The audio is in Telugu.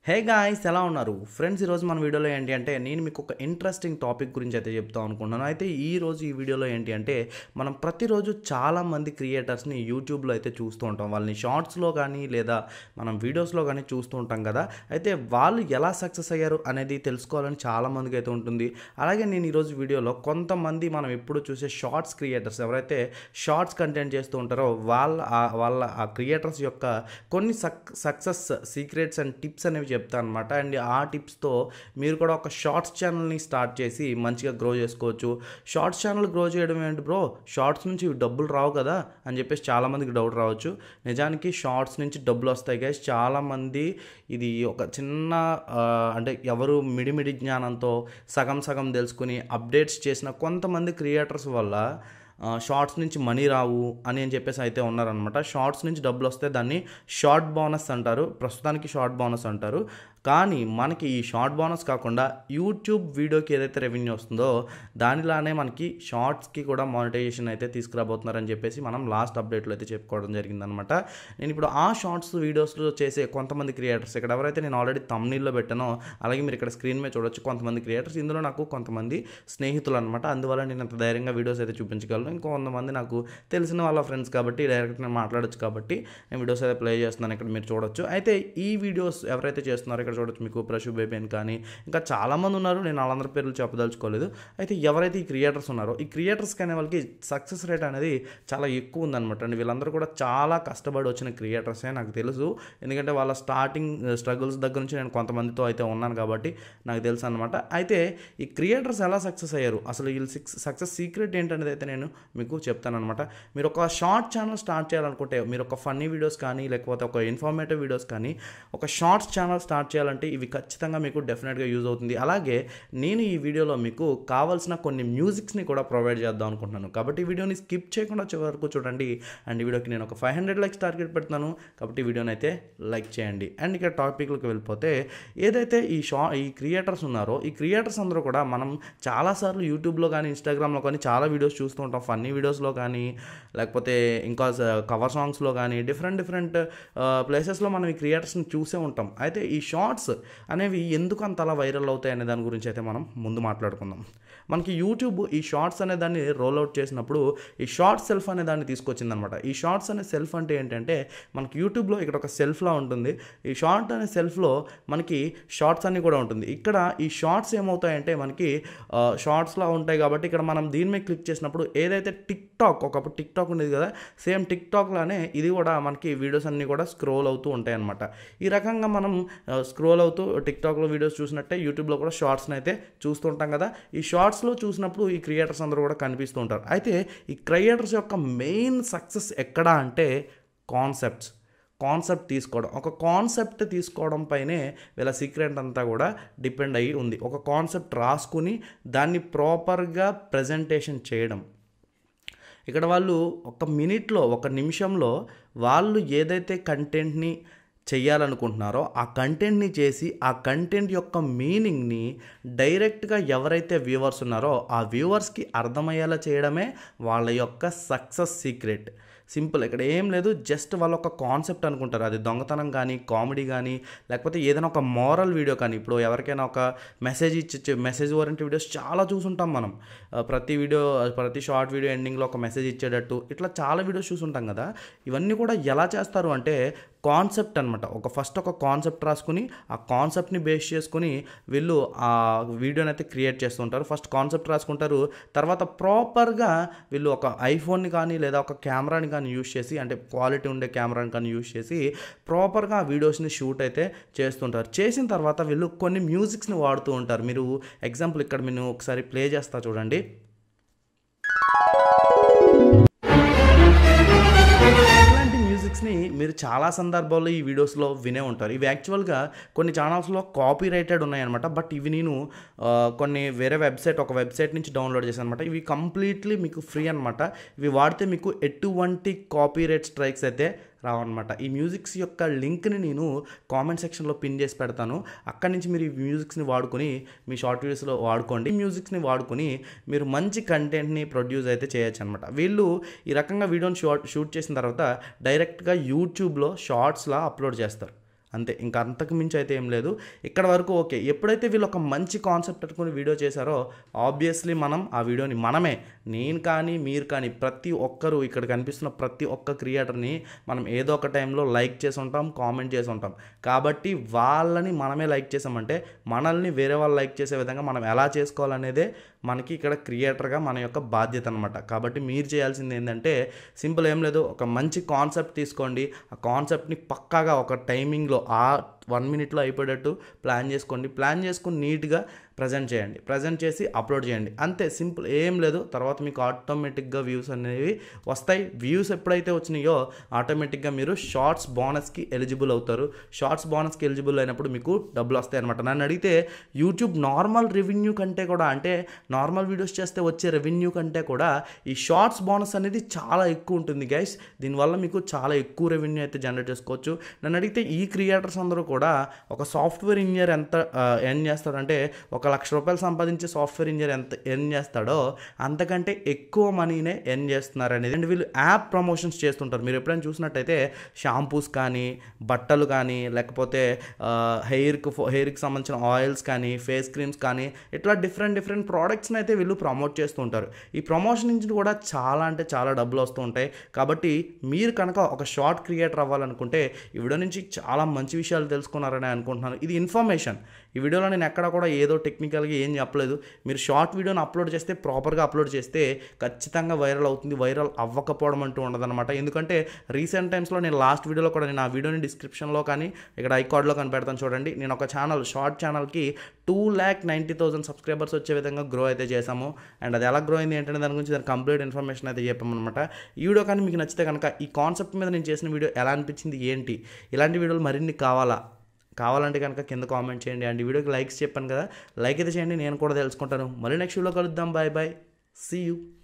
హే గాయ్స్ ఎలా ఉన్నారు ఫ్రెండ్స్ ఈరోజు మన వీడియోలో ఏంటి అంటే నేను మీకు ఒక ఇంట్రెస్టింగ్ టాపిక్ గురించి అయితే చెప్తాం అనుకుంటున్నాను అయితే ఈ రోజు ఈ వీడియోలో ఏంటి అంటే మనం ప్రతిరోజు చాలా మంది క్రియేటర్స్ని యూట్యూబ్లో అయితే చూస్తూ ఉంటాం వాళ్ళని షార్ట్స్లో కానీ లేదా మనం వీడియోస్లో కానీ చూస్తూ ఉంటాం కదా అయితే వాళ్ళు ఎలా సక్సెస్ అయ్యారు అనేది తెలుసుకోవాలని చాలా మందికి అయితే ఉంటుంది అలాగే నేను ఈరోజు వీడియోలో కొంతమంది మనం ఎప్పుడు చూసే షార్ట్స్ క్రియేటర్స్ ఎవరైతే షార్ట్స్ కంటెంట్ చేస్తూ ఉంటారో వాళ్ళ ఆ- వాళ్ళ ఆ క్రియేటర్స్ యొక్క కొన్ని సక్ సక్సెస్ సీక్రెట్స్ అండ్ టిప్స్ అనేవి చెప్తాను అనమాట అండ్ ఆ టిప్స్తో మీరు కూడా ఒక షార్ట్స్ ఛానల్ని స్టార్ట్ చేసి మంచిగా గ్రో చేసుకోవచ్చు షార్ట్స్ ఛానల్ గ్రో చేయడం ఏంటి బ్రో షార్ట్స్ నుంచి డబ్బులు రావు కదా అని చెప్పేసి చాలామందికి డౌట్ రావచ్చు నిజానికి షార్ట్స్ నుంచి డబ్బులు వస్తాయి గైస్ చాలామంది ఇది ఒక చిన్న ఆ, అంటే ఎవరు మిడిమిడి జ్ఞానంతో సగం సగం తెలుసుకుని అప్డేట్స్ చేసిన కొంతమంది క్రియేటర్స్ వల్ల షార్ట్స్ నుంచి మనీ రావు అని అని చెప్పేసి అయితే ఉన్నారనమాట షార్ట్స్ నుంచి డబ్బులు వస్తే దాన్ని షార్ట్ బోనస్ అంటారు ప్రస్తుతానికి షార్ట్ బోనస్ అంటారు కానీ మనకి ఈ షార్ట్ బోనస్ కాకుండా యూట్యూబ్ వీడియోకి ఏదైతే రెవెన్యూ వస్తుందో దానిలానే మనకి షార్ట్స్కి కూడా మానిటైజేషన్ అయితే తీసుకురాబోతున్నారని చెప్పేసి మనం లాస్ట్ అప్డేట్లో అయితే చెప్పుకోవడం జరిగిందనమాట నేను ఇప్పుడు ఆ షార్ట్స్ వీడియోస్లో చేసే కొంతమంది క్రియేటర్స్ ఇక్కడ ఎవరైతే నేను ఆల్రెడీ తమ్నీల్లో పెట్టానో అలాగే మీరు ఇక్కడ స్క్రీన్ మీద చూడొచ్చు కొంతమంది క్రియేటర్స్ ఇందులో నాకు కొంతమంది స్నేహితులు అనమాట అందువల్ల నేను అంత ధైర్యంగా వీడియోస్ అయితే చూపించగలను ఇంకొంతమంది నాకు తెలిసిన వాళ్ళ ఫ్రెండ్స్ కాబట్టి డైరెక్ట్ నేను మాట్లాడొచ్చు కాబట్టి నేను వీడియోస్ అయితే ప్లే చేస్తున్నాను ఇక్కడ మీరు చూడొచ్చు అయితే ఈ వీడియోస్ ఎవరైతే చేస్తున్నారో ఇక్కడ చూడొచ్చు మీకు ప్రశు బేబీ అని కానీ ఇంకా చాలామంది ఉన్నారు నేను వాళ్ళందరి పేర్లు చెప్పదలుచుకోలేదు అయితే ఎవరైతే ఈ క్రియేటర్స్ ఉన్నారో ఈ క్రియేటర్స్ కానీ వాళ్ళకి సక్సెస్ రేట్ అనేది చాలా ఎక్కువ ఉందన్నమాట అండి వీళ్ళందరూ కూడా చాలా కష్టపడి వచ్చిన క్రియేటర్సే నాకు తెలుసు ఎందుకంటే వాళ్ళ స్టార్టింగ్ స్ట్రగుల్స్ దగ్గర నుంచి నేను కొంతమందితో అయితే ఉన్నాను కాబట్టి నాకు తెలుసు అనమాట అయితే ఈ క్రియేటర్స్ ఎలా సక్సెస్ అయ్యారు అసలు వీళ్ళు సిక్స్ సక్సెస్ సీక్రెట్ ఏంటనేది అయితే నేను మీకు చెప్తానమాట మీరు ఒక షార్ట్ ఛానల్ స్టార్ట్ చేయాలనుకుంటే మీరు ఒక ఫన్నీ వీడియోస్ కానీ లేకపోతే ఒక ఇన్ఫర్మేటివ్ వీడియోస్ కానీ ఒక షార్ట్స్ ఛానల్ స్టార్ట్ చేయాలంటే ఇవి ఖచ్చితంగా మీకు డెఫినెట్గా యూజ్ అవుతుంది అలాగే నేను ఈ వీడియోలో మీకు కావాల్సిన కొన్ని మ్యూజిక్స్ని కూడా ప్రొవైడ్ చేద్దాం అనుకుంటున్నాను కాబట్టి ఈ వీడియోని స్కిప్ చేయకుండా చివరి వరకు చూడండి అండ్ ఈ వీడియోకి నేను ఒక ఫైవ్ హండ్రెడ్ లైక్స్ టార్గెట్ పెడుతున్నాను కాబట్టి ఈ వీడియోని అయితే లైక్ చేయండి అండ్ ఇక్కడ టాపిక్లోకి వెళ్ళిపోతే ఏదైతే ఈ షా ఈ క్రియేటర్స్ ఉన్నారో ఈ క్రియేటర్స్ అందరూ కూడా మనం చాలాసార్లు యూట్యూబ్లో కానీ ఇన్స్టాగ్రామ్లో కానీ చాలా వీడియోస్ చూస్తూ ఉంటాం ఫన్నీ వీడియోస్లో కానీ లేకపోతే ఇంకా కవర్ సాంగ్స్లో కానీ డిఫరెంట్ డిఫరెంట్ ప్లేసెస్లో మనం ఈ క్రియేటర్స్ని చూసే ఉంటాం అయితే ఈ షార్ట్స్ అనేవి ఎందుకు అంత అలా వైరల్ అవుతాయి అనే దాని గురించి అయితే మనం ముందు మాట్లాడుకుందాం మనకి యూట్యూబ్ ఈ షార్ట్స్ అనే దాన్ని రోల్ అవుట్ చేసినప్పుడు ఈ షార్ట్ సెల్ఫ్ అనే దాన్ని తీసుకొచ్చిందనమాట ఈ షార్ట్స్ అనే సెల్ఫ్ అంటే ఏంటంటే మనకి యూట్యూబ్లో ఇక్కడ ఒక సెల్ఫ్లా ఉంటుంది ఈ షార్ట్ అనే సెల్ఫ్లో మనకి షార్ట్స్ అన్ని కూడా ఉంటుంది ఇక్కడ ఈ షార్ట్స్ ఏమవుతాయంటే మనకి షార్ట్స్లా ఉంటాయి కాబట్టి ఇక్కడ మనం దీని మీద క్లిక్ చేసినప్పుడు ఏదైతే టిక్ టాక్ ఒకప్పుడు టిక్ టాక్ ఉండేది కదా సేమ్ టిక్ టాక్ లానే ఇది కూడా మనకి వీడియోస్ అన్నీ కూడా స్క్రోల్ అవుతూ ఉంటాయి అనమాట ఈ రకంగా మనం స్క్రోల్ అవుతూ టిక్ టాక్లో వీడియోస్ చూసినట్టే యూట్యూబ్లో కూడా షార్ట్స్ని అయితే చూస్తూ ఉంటాం కదా ఈ షార్ట్స్లో చూసినప్పుడు ఈ క్రియేటర్స్ అందరూ కూడా కనిపిస్తూ ఉంటారు అయితే ఈ క్రియేటర్స్ యొక్క మెయిన్ సక్సెస్ ఎక్కడ అంటే కాన్సెప్ట్స్ కాన్సెప్ట్ తీసుకోవడం ఒక కాన్సెప్ట్ తీసుకోవడం పైనే వీళ్ళ సీక్రెట్ అంతా కూడా డిపెండ్ అయ్యి ఉంది ఒక కాన్సెప్ట్ రాసుకుని దాన్ని ప్రాపర్గా ప్రజెంటేషన్ చేయడం ఇక్కడ వాళ్ళు ఒక మినిట్లో ఒక నిమిషంలో వాళ్ళు ఏదైతే కంటెంట్ని చెయ్యాలనుకుంటున్నారో ఆ కంటెంట్ని చేసి ఆ కంటెంట్ యొక్క మీనింగ్ని డైరెక్ట్గా ఎవరైతే వ్యూవర్స్ ఉన్నారో ఆ వ్యూవర్స్కి అర్థమయ్యేలా చేయడమే వాళ్ళ యొక్క సక్సెస్ సీక్రెట్ సింపుల్ ఇక్కడ ఏం లేదు జస్ట్ వాళ్ళ ఒక కాన్సెప్ట్ అనుకుంటారు అది దొంగతనం కానీ కామెడీ కానీ లేకపోతే ఏదైనా ఒక మోరల్ వీడియో కానీ ఇప్పుడు ఎవరికైనా ఒక మెసేజ్ ఇచ్చి మెసేజ్ ఓరియంటెడ్ వీడియోస్ చాలా చూసుంటాం మనం ఆ, ప్రతి వీడియో ప్రతి షార్ట్ వీడియో ఎండింగ్లో ఒక మెసేజ్ ఇచ్చేటట్టు ఇట్లా చాలా వీడియోస్ చూసుంటాం కదా ఇవన్నీ కూడా ఎలా చేస్తారు అంటే కాన్సెప్ట్ అనమాట ఒక ఫస్ట్ ఒక కాన్సెప్ట్ రాసుకుని ఆ కాన్సెప్ట్ని బేస్ చేసుకుని వీళ్ళు ఆ వీడియోని అయితే క్రియేట్ చేస్తుంటారు ఫస్ట్ కాన్సెప్ట్ రాసుకుంటారు తర్వాత ప్రాపర్గా వీళ్ళు ఒక ఐఫోన్ని కానీ లేదా ఒక కెమెరాని కానీ యూస్ చేసి అంటే క్వాలిటీ ఉండే కెమెరాని కానీ యూస్ చేసి ప్రాపర్గా ఆ వీడియోస్ని షూట్ అయితే చేస్తుంటారు చేసిన తర్వాత వీళ్ళు కొన్ని మ్యూజిక్స్ని వాడుతూ ఉంటారు మీరు ఎగ్జాంపుల్ ఇక్కడ నేను ఒకసారి ప్లే చేస్తా చూడండి ఇలాంటి మ్యూజిక్స్ని మీరు చాలా సందర్భాల్లో ఈ వీడియోస్లో వినే ఉంటారు ఇవి యాక్చువల్గా కొన్ని ఛానల్స్లో కాపీ రైటెడ్ ఉన్నాయన్నమాట బట్ ఇవి నేను ఆ, కొన్ని వేరే వెబ్సైట్ ఒక వెబ్సైట్ నుంచి డౌన్లోడ్ చేశాను అనమాట ఇవి కంప్లీట్లీ మీకు ఫ్రీ అనమాట ఇవి వాడితే మీకు ఎటువంటి కాపీ రైట్ స్ట్రైక్స్ అయితే రావన్నమాట ఈ మ్యూజిక్స్ యొక్క లింక్ని నేను కామెంట్ సెక్షన్లో పిన్ చేసి పెడతాను అక్కడి నుంచి మీరు ఈ మ్యూజిక్స్ని వాడుకొని మీ షార్ట్ వీడియోస్లో వాడుకోండి ఈ మ్యూజిక్స్ని వాడుకొని మీరు మంచి కంటెంట్ని ప్రొడ్యూస్ అయితే చేయొచ్చు అనమాట వీళ్ళు ఈ రకంగా వీడియోని షార్ట్ షూట్ చేసిన తర్వాత డైరెక్ట్గా యూట్యూబ్లో షార్ట్స్లా అప్లోడ్ చేస్తారు అంతే ఇంకా అంతకు మించి అయితే ఏం లేదు ఇక్కడ వరకు ఓకే ఎప్పుడైతే వీళ్ళు ఒక మంచి కాన్సెప్ట్ పెట్టుకుని వీడియో చేశారో ఆబ్వియస్లీ మనం ఆ వీడియోని మనమే నేను కానీ మీరు కానీ ప్రతి ఒక్కరు ఇక్కడ కనిపిస్తున్న ప్రతి ఒక్క క్రియేటర్ని మనం ఏదో ఒక టైంలో లైక్ చేసి ఉంటాం కామెంట్ చేసి ఉంటాం కాబట్టి వాళ్ళని మనమే లైక్ చేసామంటే మనల్ని వేరే వాళ్ళు లైక్ చేసే విధంగా మనం ఎలా చేసుకోవాలనేదే మనకి ఇక్కడ క్రియేటర్గా మన యొక్క బాధ్యత అనమాట కాబట్టి మీరు చేయాల్సింది ఏంటంటే సింపుల్ ఏం లేదు ఒక మంచి కాన్సెప్ట్ తీసుకోండి ఆ కాన్సెప్ట్ని పక్కాగా ఒక టైమింగ్లో ఆ వన్ మినిట్లో అయిపోయేటట్టు ప్లాన్ చేసుకోండి ప్లాన్ చేసుకుని నీట్గా ప్రజెంట్ చేయండి ప్రజెంట్ చేసి అప్లోడ్ చేయండి అంతే సింపుల్ ఏం లేదు తర్వాత మీకు ఆటోమేటిక్గా వ్యూస్ అనేవి వస్తాయి వ్యూస్ ఎప్పుడైతే వచ్చినాయో ఆటోమేటిక్గా మీరు షార్ట్స్ బోనస్కి ఎలిజిబుల్ అవుతారు షార్ట్స్ బోనస్కి ఎలిజిబుల్ అయినప్పుడు మీకు డబ్బులు వస్తాయి అనమాట నన్ను అడిగితే యూట్యూబ్ నార్మల్ రెవెన్యూ కంటే కూడా అంటే నార్మల్ వీడియోస్ చేస్తే వచ్చే రెవెన్యూ కంటే కూడా ఈ షార్ట్స్ బోనస్ అనేది చాలా ఎక్కువ ఉంటుంది గైస్ దీనివల్ల మీకు చాలా ఎక్కువ రెవెన్యూ అయితే జనరేట్ చేసుకోవచ్చు నన్ను అడిగితే ఈ క్రియేటర్స్ అందరూ కూడా ఒక సాఫ్ట్వేర్ ఇంజనీర్ ఎంత ఎర్న్ చేస్తాడంటే ఒక లక్ష రూపాయలు సంపాదించే సాఫ్ట్వేర్ ఇంజనీర్ ఎంత ఎర్న్ చేస్తాడో అంతకంటే ఎక్కువ మనీనే ఎర్న్ చేస్తున్నారు అనేది అండ్ వీళ్ళు యాప్ ప్రమోషన్స్ చేస్తుంటారు మీరు ఎప్పుడైనా చూసినట్టయితే షాంపూస్ కానీ బట్టలు కానీ లేకపోతే హెయిర్కి హెయిర్కి సంబంధించిన ఆయిల్స్ కానీ ఫేస్ క్రీమ్స్ కానీ ఇట్లా డిఫరెంట్ డిఫరెంట్ ప్రోడక్ట్స్ని అయితే వీళ్ళు ప్రమోట్ చేస్తూ ఉంటారు ఈ ప్రమోషన్ నుంచి కూడా చాలా అంటే చాలా డబ్బులు వస్తూ ఉంటాయి కాబట్టి మీరు కనుక ఒక షార్ట్ క్రియేటర్ అవ్వాలనుకుంటే ఈ వీడియో నుంచి చాలా మంచి విషయాలు తెలుసుకున్నారని అనుకుంటున్నాను ఇది ఇన్ఫర్మేషన్ ఈ వీడియోలో నేను ఎక్కడ కూడా ఏదో టెక్నికల్గా ఏం చెప్పలేదు మీరు షార్ట్ వీడియోని అప్లోడ్ చేస్తే ప్రాపర్గా అప్లోడ్ చేస్తే ఖచ్చితంగా వైరల్ అవుతుంది వైరల్ అవ్వకపోవడం అంటూ ఉండదన్నమాట ఎందుకంటే రీసెంట్ టైమ్స్లో నేను లాస్ట్ వీడియోలో కూడా నేను ఆ వీడియోని డిస్క్రిప్షన్లో కానీ ఇక్కడ ఐకార్డ్లో కానీ పెడతాను చూడండి నేను ఒక ఛానల్ షార్ట్ ఛానల్కి two lakh ninety thousand subscribers వచ్చే విధంగా గ్రో అయితే చేశాము అండ్ అది ఎలా గ్రో అయింది ఏంటంటే దాని గురించి దాని కంప్లీట్ ఇన్ఫర్మేషన్ అయితే చెప్పామన్నమాట ఈ వీడియో కానీ మీకు నచ్చితే కనుక ఈ కాన్సెప్ట్ మీద నేను చేసిన వీడియో ఎలా అనిపించింది ఏంటి ఇలాంటి వీడియోలు మరిన్ని కావాలా కావాలంటే కనుక కింద కామెంట్ చేయండి అండ్ ఈ వీడియోకి లైక్స్ చెప్పాను కదా లైక్ అయితే చేయండి నేను కూడా తెలుసుకుంటాను మళ్ళీ నెక్స్ట్ వీడియో కలుద్దాం బాయ్ బాయ్ సీ యూ